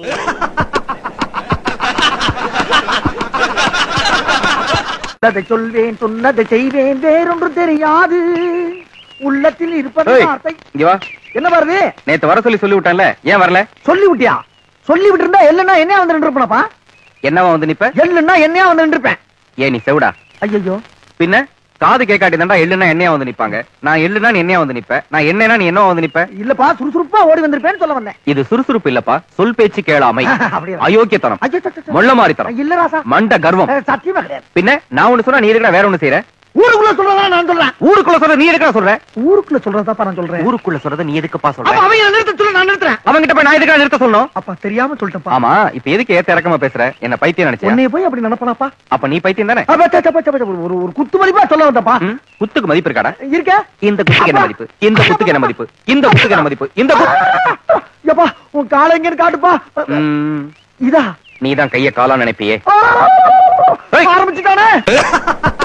உள்ளதை சொல்வேன் சொன்னதை செய்வேன் வேறொன்று தெரியாது உள்ளத்தில் இருப்பது ஏய், வார்த்தை இங்க வா என்ன வருது நேத்து வர சொல்லி சொல்லி விட்டான்ல ஏன் வரல சொல்லி விட்டியா சொல்லி விட்டு இருந்தா எல்லுன்னா என்னையா வந்து நின்றுப்பனப்பா என்னவா வந்து நிப்ப எள்ளுன்னா என்னையா வந்து நின்றுப்பேன் ஏன் நீ செவிடா ஐயோ பின்ன காது கேட்காட்டி தாண்டா எள்ளுனா என்னையா வந்து நிப்பாங்க நான் எள்ளுனா நீ என்னையா வந்து நிப்ப நான் என்னன்னா நீ என்னவா வந்து நிப்ப இல்லப்பா சுறுசுறுப்பா ஓடி வந்திருப்பேன்னு சொல்ல வந்தேன் இது சுறுசுறுப்பு இல்லப்பா சொல் பேச்சு கேளாமை அப்படியா? அயோக்கியத்தனம் ஐயோ, ச, ச, ச. மொள்ள மாறித்தனம் இல்ல ராசா மண்ட கர்வம் அஹ், சத்தியமா கிடையாது பின்ன நான் ஒண்ணு சொன்னா நீ இருக்கா வேற ஒண்ணு செய்யற ஊருக்குள்ள சொல்றதா நான் சொல்றேன் ஊருக்குள்ள சொல்ற நீ எதுக்கா சொல்ற ஊருக்குள்ள சொல்றதாப்பா நான் சொல்றேன் ஊருக்குள்ள சொல்றத நீ எதுக்குப்பா அப்ப சொல்ற அவன் நிறுத்த சொல்ல நான் நிறுத்துறேன் அவங்கிட்ட போய் நான் எதுக்கா நிறுத்த சொல்லணும் அப்பா தெரியாம சொல்லிட்டேன்ப்பா ஆமா இப்ப எதுக்கு ஏத்த இறக்கமா பேசுற என்ன பைத்தியம் நினைச்சியா உன்னைய போய் அப்படி நினைப்பனாப்பா அப்ப நீ பைத்தியம் தானே அப்ப, ச, ச, ச, ச, ஒரு ஒரு குத்து மதிப்பா சொல்ல வந்தப்பா ம்? குத்துக்கு மதிப்பு இருக்காடா இருக்க இந்த குத்துக்கு என்ன மதிப்பு இந்த குத்துக்கு என்ன மதிப்பு இந்த குத்துக்கு என்ன மதிப்பு இந்த குத்து- எப்பா உன் காலை எங்கன்னு காட்டுப்பா ம், இதா நீதான் கைய காலா நினைப்பியே ஆ! ஏய். ஆரம்பிச்சுட்டானே